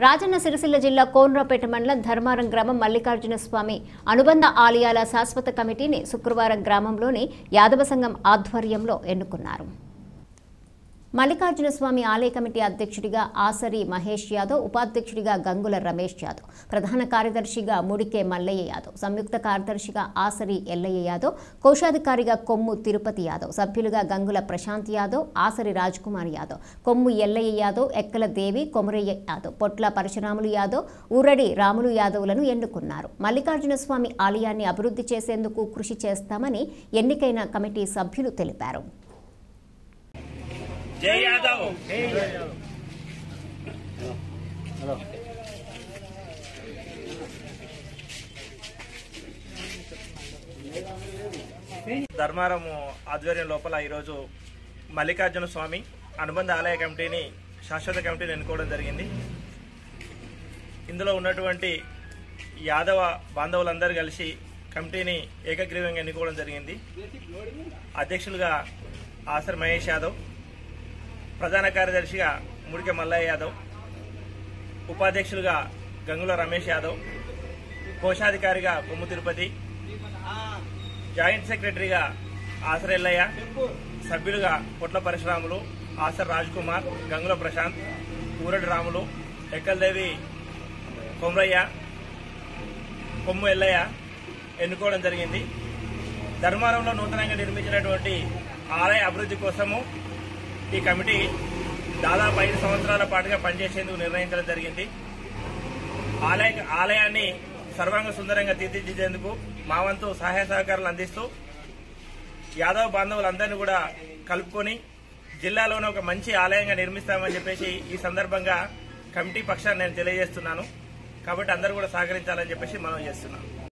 రాజన్న సిరిసిల్ల జిల్లా కోనరాపేట మండలం ధర్మారం గ్రామం మల్లికార్జున స్వామి అనుబంధ ఆలయాల శాశ్వత కమిటీని శుక్రవారం గ్రామంలోని యాదవ సంఘం ఆధ్వర్యంలో ఎన్నుకున్నారు మల్లికార్జున స్వామి ఆలయ కమిటీ అధ్యక్షుడిగా ఆసరి మహేష్ యాదవ్ ఉపాధ్యక్షుడిగా గంగుల రమేష్ యాదవ్ ప్రధాన కార్యదర్శిగా ముడికే మల్లయ్య యాదవ్ సంయుక్త కార్యదర్శిగా ఆసరి ఎల్లయ్య యాదవ్ కోశాధికారిగా కొమ్ము తిరుపతి యాదవ్ సభ్యులుగా గంగుల ప్రశాంత్ యాదవ్ ఆసరి రాజ్కుమార్ యాదవ్ కొమ్ము ఎల్లయ్య యాదవ్ ఎక్కల దేవి కొమరయ్య యాదవ్ పొట్ల పరశురాములు యాదవ్ ఊరడి రాములు యాదవ్లను ఎన్నుకున్నారు మల్లికార్జున స్వామి ఆలయాన్ని అభివృద్ధి చేసేందుకు కృషి చేస్తామని ఎన్నికైన కమిటీ సభ్యులు తెలిపారు జై యాదవ్ ధర్మారం ఆధ్వర్యం లోపల ఈరోజు మల్లికార్జున స్వామి అనుబంధ ఆలయ కమిటీని శాశ్వత కమిటీని ఎన్నుకోవడం జరిగింది ఇందులో ఉన్నటువంటి యాదవ బాంధవులందరూ కలిసి కమిటీని ఏకగ్రీవంగా ఎన్నుకోవడం జరిగింది అధ్యక్షులుగా ఆసర్ మహేష్ యాదవ్ ప్రధాన కార్యదర్శిగా ముడికె మల్లయ్య యాదవ్ ఉపాధ్యక్షులుగా గంగుల రమేష్ యాదవ్ కోశాధికారిగా కొమ్ము తిరుపతి జాయింట్ సెక్రటరీగా ఆసర్ ఎల్లయ్య సభ్యులుగా పొట్ల పరశురాములు ఆసర్ రాజ్ కుమార్ గంగుల ప్రశాంత్ ఊరడి రాములు ఎక్కల్దేవి కొమరయ్య కొమ్ము ఎల్లయ్య ఎన్నుకోవడం జరిగింది ధర్మారంలో నూతనంగా నిర్మించినటువంటి ఆలయ అభివృద్ధి కోసము ఈ కమిటీ దాదాపు ఐదు సంవత్సరాల పాటుగా పనిచేసేందుకు నిర్ణయించడం జరిగింది ఆలయ ఆలయాన్ని సర్వాంగ సుందరంగా తీర్చిదిద్దేందుకు మా వంతు సహాయ సహకారాలు అందిస్తూ యాదవ బాంధవులందరినీ కూడా కలుపుకొని జిల్లాలోనే ఒక మంచి ఆలయంగా నిర్మిస్తామని చెప్పేసి ఈ సందర్భంగా కమిటీ పక్షాన్ని నేను తెలియజేస్తున్నాను కాబట్టి అందరూ కూడా సహకరించాలని చెప్పేసి మనం చేస్తున్నాం